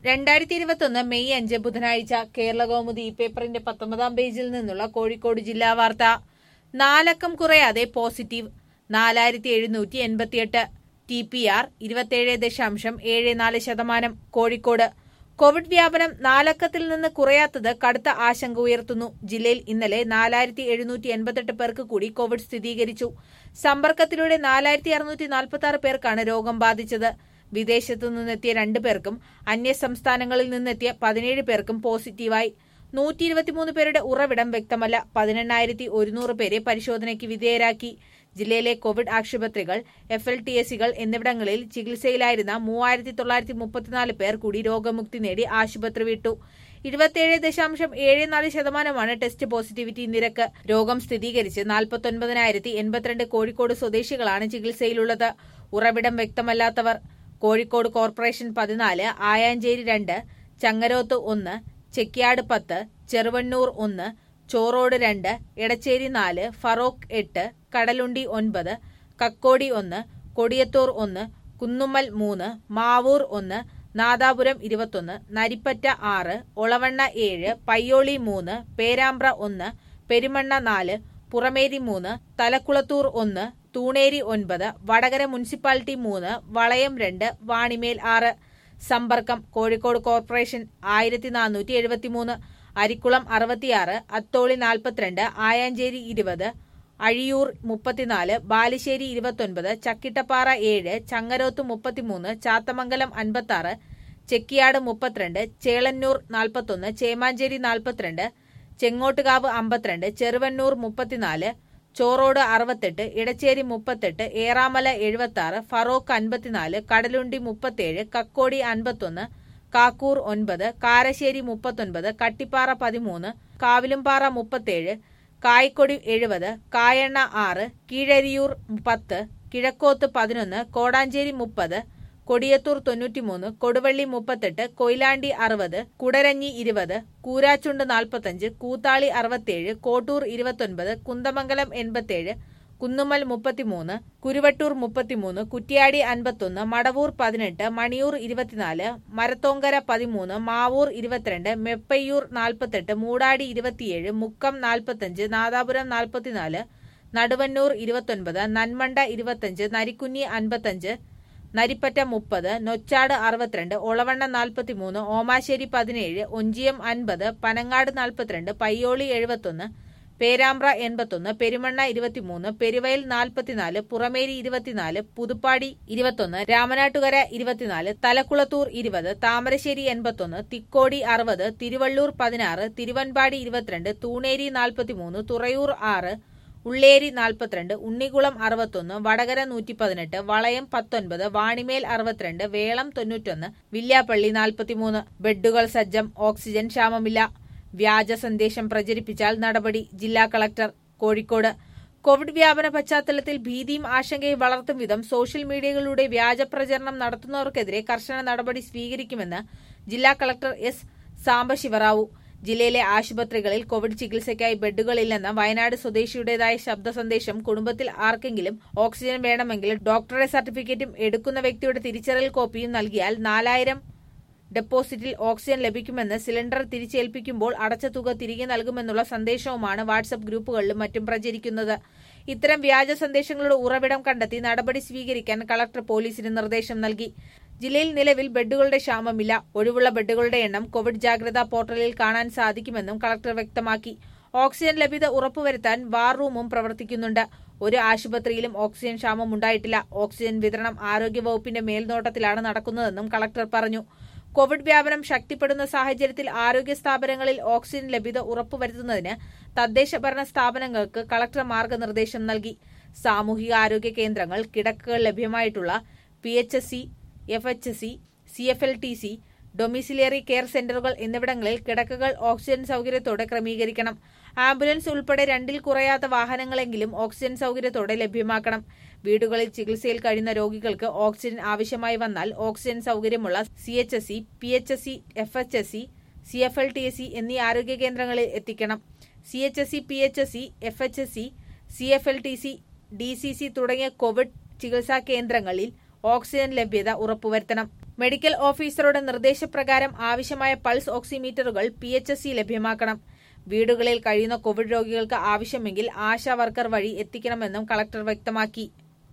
രണ്ടായിരത്തി ഇരുപത്തൊന്ന് മെയ് അഞ്ച് ബുധനാഴ്ച കേരള കൗമുദി ഈ പേപ്പറിന്റെ പത്തൊമ്പതാം പേജിൽ നിന്നുള്ള കോഴിക്കോട് ജില്ലാ വാർത്ത നാലക്കം കുറയാതെ പോസിറ്റീവ് നാലായിരത്തി എഴുന്നൂറ്റി എൺപത്തിയെട്ട് ടി പി ആർ ഇരുപത്തിയേഴ് ദശാംശം ഏഴ് നാല് ശതമാനം കോഴിക്കോട് കോവിഡ് വ്യാപനം നാലക്കത്തിൽ നിന്ന് കുറയാത്തത് കടുത്ത ആശങ്ക ഉയർത്തുന്നു ജില്ലയിൽ ഇന്നലെ നാലായിരത്തി എഴുന്നൂറ്റി എൺപത്തെട്ട് പേർക്ക് കൂടി കോവിഡ് സ്ഥിരീകരിച്ചു സമ്പർക്കത്തിലൂടെ നാലായിരത്തി അറുന്നൂറ്റി നാൽപ്പത്തി ആറ് പേർക്കാണ് രോഗം ബാധിച്ചത് വിദേശത്തു നിന്നെത്തിയ രണ്ടു പേർക്കും അന്യ സംസ്ഥാനങ്ങളിൽ നിന്നെത്തിയ പതിനേഴ് പേർക്കും പോസിറ്റീവായി നൂറ്റി ഇരുപത്തിമൂന്ന് പേരുടെ ഉറവിടം വ്യക്തമല്ല പതിനെണ്ണായിരത്തി ഒരുന്നൂറ് പേരെ പരിശോധനയ്ക്ക് വിധേയരാക്കി ജില്ലയിലെ കോവിഡ് ആശുപത്രികൾ എഫ് എൽ ടി എസുകൾ എന്നിവിടങ്ങളിൽ ചികിത്സയിലായിരുന്ന മൂവായിരത്തി തൊള്ളായിരത്തി മുപ്പത്തിനാല് പേർ കൂടി രോഗമുക്തി നേടി ആശുപത്രി വിട്ടു ഇരുപത്തിയേഴ് ദശാംശം ഏഴ് നാല് ശതമാനമാണ് ടെസ്റ്റ് പോസിറ്റിവിറ്റി നിരക്ക് രോഗം സ്ഥിരീകരിച്ച് നാൽപ്പത്തൊൻപതിനായിരത്തി എൺപത്തിരണ്ട് കോഴിക്കോട് സ്വദേശികളാണ് ചികിത്സയിലുള്ളത് ഉറവിടം വ്യക്തമല്ലാത്തവർ കോഴിക്കോട് കോർപ്പറേഷൻ പതിനാല് ആയാഞ്ചേരി രണ്ട് ചങ്ങരോത്ത് ഒന്ന് ചെക്കിയാട് പത്ത് ചെറുവണ്ണൂർ ഒന്ന് ചോറോട് രണ്ട് എടച്ചേരി നാല് ഫറോക്ക് എട്ട് കടലുണ്ടി ഒൻപത് കക്കോടി ഒന്ന് കൊടിയത്തൂർ ഒന്ന് കുന്നുമ്മൽ മൂന്ന് മാവൂർ ഒന്ന് നാദാപുരം ഇരുപത്തൊന്ന് നരിപ്പറ്റ ആറ് ഒളവണ്ണ ഏഴ് പയ്യോളി മൂന്ന് പേരാമ്പ്ര ഒന്ന് പെരുമണ്ണ നാല് പുറമേരി മൂന്ന് തലക്കുളത്തൂർ ഒന്ന് തൂണേരി ഒൻപത് വടകര മുനിസിപ്പാലിറ്റി മൂന്ന് വളയം രണ്ട് വാണിമേൽ ആറ് സമ്പർക്കം കോഴിക്കോട് കോർപ്പറേഷൻ ആയിരത്തി നാനൂറ്റി എഴുപത്തിമൂന്ന് അരിക്കുളം അറുപത്തിയാറ് അത്തോളി നാൽപ്പത്തിരണ്ട് ആയാഞ്ചേരി ഇരുപത് അഴിയൂർ മുപ്പത്തിനാല് ബാലുശ്ശേരി ഇരുപത്തൊൻപത് ചക്കിട്ടപ്പാറ ഏഴ് ചങ്ങരോത്ത് മുപ്പത്തിമൂന്ന് ചാത്തമംഗലം അൻപത്താറ് ചെക്കിയാട് മുപ്പത്തിരണ്ട് ചേളന്നൂർ നാൽപ്പത്തൊന്ന് ചേമാഞ്ചേരി നാൽപ്പത്തിരണ്ട് ചെങ്ങോട്ടുകാവ് അമ്പത്തിരണ്ട് ചെറുവന്നൂർ മുപ്പത്തിനാല് ചോറോട് അറുപത്തെട്ട് ഇടച്ചേരി മുപ്പത്തെട്ട് ഏറാമല എഴുപത്തി ആറ് ഫറോക്ക് അൻപത്തിനാല് കടലുണ്ടി മുപ്പത്തേഴ് കക്കോടി അൻപത്തൊന്ന് കാക്കൂർ ഒൻപത് കാരശ്ശേരി മുപ്പത്തൊൻപത് കട്ടിപ്പാറ പതിമൂന്ന് കാവിലുംപാറ മുപ്പത്തേഴ് കായ്ക്കൊടി എഴുപത് കായണ്ണ ആറ് കീഴരിയൂർ പത്ത് കിഴക്കോത്ത് പതിനൊന്ന് കോടാഞ്ചേരി മുപ്പത് കൊടിയത്തൂർ തൊണ്ണൂറ്റിമൂന്ന് കൊടുവള്ളി മുപ്പത്തെട്ട് കൊയിലാണ്ടി അറുപത് കുടരഞ്ഞി ഇരുപത് കൂരാച്ചുണ്ട് നാൽപ്പത്തഞ്ച് കൂത്താളി അറുപത്തേഴ് കോട്ടൂർ ഇരുപത്തൊൻപത് കുന്തമംഗലം എൺപത്തേഴ് കുന്നുമ്മൽ മുപ്പത്തിമൂന്ന് കുരുവട്ടൂർ മുപ്പത്തിമൂന്ന് കുറ്റ്യാടി അൻപത്തൊന്ന് മടവൂർ പതിനെട്ട് മണിയൂർ ഇരുപത്തിനാല് മരത്തോങ്കര പതിമൂന്ന് മാവൂർ ഇരുപത്തിരണ്ട് മെപ്പയ്യൂർ നാൽപ്പത്തെട്ട് മൂടാടി ഇരുപത്തിയേഴ് മുക്കം നാൽപ്പത്തഞ്ച് നാദാപുരം നാൽപ്പത്തിനാല് നടുവന്നൂർ ഇരുപത്തൊൻപത് നന്മണ്ട ഇരുപത്തഞ്ച് നരിക്കുഞ്ഞി അൻപത്തഞ്ച് നരിപ്പറ്റ മുപ്പത് നൊച്ചാട് അറുപത്തിരണ്ട് ഒളവണ്ണ നാൽപ്പത്തിമൂന്ന് ഓമാശ്ശേരി പതിനേഴ് ഒഞ്ചിയം അൻപത് പനങ്ങാട് നാൽപ്പത്തിരണ്ട് പയ്യോളി എഴുപത്തൊന്ന് പേരാമ്പ്ര എൺപത്തൊന്ന് പെരുമണ്ണ ഇരുപത്തിമൂന്ന് പെരുവയൽ നാൽപ്പത്തിനാല് പുറമേരി ഇരുപത്തിനാല് പുതുപ്പാടി ഇരുപത്തൊന്ന് രാമനാട്ടുകര ഇരുപത്തിനാല് തലക്കുളത്തൂർ ഇരുപത് താമരശ്ശേരി എൺപത്തൊന്ന് തിക്കോടി അറുപത് തിരുവള്ളൂർ പതിനാറ് തിരുവൻപാടി ഇരുപത്തിരണ്ട് തൂണേരി നാൽപ്പത്തിമൂന്ന് തുറയൂർ ആറ് ഉള്ളേരി നാൽപ്പത്തിരണ്ട് ഉണ്ണികുളം അറുപത്തൊന്ന് വടകര നൂറ്റി പതിനെട്ട് വളയം പത്തൊൻപത് വാണിമേൽ അറുപത്തിരണ്ട് വേളം തൊണ്ണൂറ്റൊന്ന് വില്യാപ്പള്ളി നാൽപ്പത്തിമൂന്ന് ബെഡുകൾ സജ്ജം ഓക്സിജൻ ക്ഷാമമില്ല വ്യാജ സന്ദേശം പ്രചരിപ്പിച്ചാൽ നടപടി ജില്ലാ കളക്ടർ കോഴിക്കോട് കോവിഡ് വ്യാപന പശ്ചാത്തലത്തിൽ ഭീതിയും ആശങ്കയും വളർത്തും വിധം സോഷ്യൽ മീഡിയകളിലൂടെ വ്യാജ പ്രചരണം നടത്തുന്നവർക്കെതിരെ കർശന നടപടി സ്വീകരിക്കുമെന്ന് ജില്ലാ കളക്ടർ എസ് സാംബശിവറാവു ജില്ലയിലെ ആശുപത്രികളിൽ കോവിഡ് ചികിത്സയ്ക്കായി ബെഡുകളില്ലെന്ന വയനാട് സ്വദേശിയുടേതായ ശബ്ദ സന്ദേശം കുടുംബത്തിൽ ആർക്കെങ്കിലും ഓക്സിജൻ വേണമെങ്കിൽ ഡോക്ടറുടെ സർട്ടിഫിക്കറ്റും എടുക്കുന്ന വ്യക്തിയുടെ തിരിച്ചറിയൽ കോപ്പിയും നൽകിയാൽ നാലായിരം ഡെപ്പോസിറ്റിൽ ഓക്സിജൻ ലഭിക്കുമെന്ന് സിലിണ്ടർ തിരിച്ചേൽപ്പിക്കുമ്പോൾ അടച്ച തുക തിരികെ നൽകുമെന്നുള്ള സന്ദേശവുമാണ് വാട്സപ്പ് ഗ്രൂപ്പുകളിലും മറ്റും പ്രചരിക്കുന്നത് ഇത്തരം വ്യാജ സന്ദേശങ്ങളുടെ ഉറവിടം കണ്ടെത്തി നടപടി സ്വീകരിക്കാൻ കളക്ടർ പോലീസിന് നിർദ്ദേശം നൽകി ജില്ലയിൽ നിലവിൽ ബെഡുകളുടെ ക്ഷാമമില്ല ഒഴിവുള്ള ബെഡുകളുടെ എണ്ണം കോവിഡ് ജാഗ്രതാ പോർട്ടലിൽ കാണാൻ സാധിക്കുമെന്നും കളക്ടർ വ്യക്തമാക്കി ഓക്സിജൻ ലഭ്യത ഉറപ്പുവരുത്താൻ വാർ റൂമും പ്രവർത്തിക്കുന്നുണ്ട് ഒരു ആശുപത്രിയിലും ഓക്സിജൻ ക്ഷാമം ഉണ്ടായിട്ടില്ല ഓക്സിജൻ വിതരണം ആരോഗ്യവകുപ്പിന്റെ മേൽനോട്ടത്തിലാണ് നടക്കുന്നതെന്നും കളക്ടർ പറഞ്ഞു കോവിഡ് വ്യാപനം ശക്തിപ്പെടുന്ന സാഹചര്യത്തിൽ ആരോഗ്യ സ്ഥാപനങ്ങളിൽ ഓക്സിജൻ ലഭ്യത ഉറപ്പുവരുത്തുന്നതിന് തദ്ദേശ ഭരണ സ്ഥാപനങ്ങൾക്ക് കളക്ടർ മാർഗനിർദ്ദേശം നൽകി സാമൂഹിക ആരോഗ്യ കേന്ദ്രങ്ങൾ കിടക്കകൾ ലഭ്യമായിട്ടുള്ള P H S C F H S C C F L T C domiciliary care സെന്ററുകൾ എന്നിവിടങ്ങളിൽ കിടക്കകൾ ഓക്സിജൻ സൗകര്യത്തോടെ ക്രമീകരിക്കണം ആംബുലൻസ് ഉൾപ്പെടെ രണ്ടിൽ കുറയാത്ത വാഹനങ്ങളെങ്കിലും ഓക്സിജൻ സൗകര്യത്തോടെ ലഭ്യമാക്കണം വീടുകളിൽ ചികിത്സയിൽ കഴിയുന്ന രോഗികൾക്ക് ഓക്സിജൻ ആവശ്യമായി വന്നാൽ ഓക്സിജൻ സൗകര്യമുള്ള C H S C P H S C F H S C C F L T S C എന്നീ ആരോഗ്യ കേന്ദ്രങ്ങളിൽ എത്തിക്കണം C H S C P H S C F H S C C F L T C D C C തുടങ്ങിയ covid ചികിത്സാ കേന്ദ്രങ്ങളിൽ oxygen ലഭ്യത ഉറപ്പുവരുത്തണം medical ഓഫീസറുടെ നിർദ്ദേശപ്രകാരം ആവശ്യമായ പൾസ് ഓക്സിമീറ്ററുകൾ പി എച്ച് എസ് സി ലഭ്യമാക്കണം വീടുകളിൽ കഴിയുന്ന കോവിഡ് രോഗികൾക്ക് ആവശ്യമെങ്കിൽ ആശാ വർക്കർ വഴി എത്തിക്കണമെന്നും കളക്ടർ വ്യക്തമാക്കി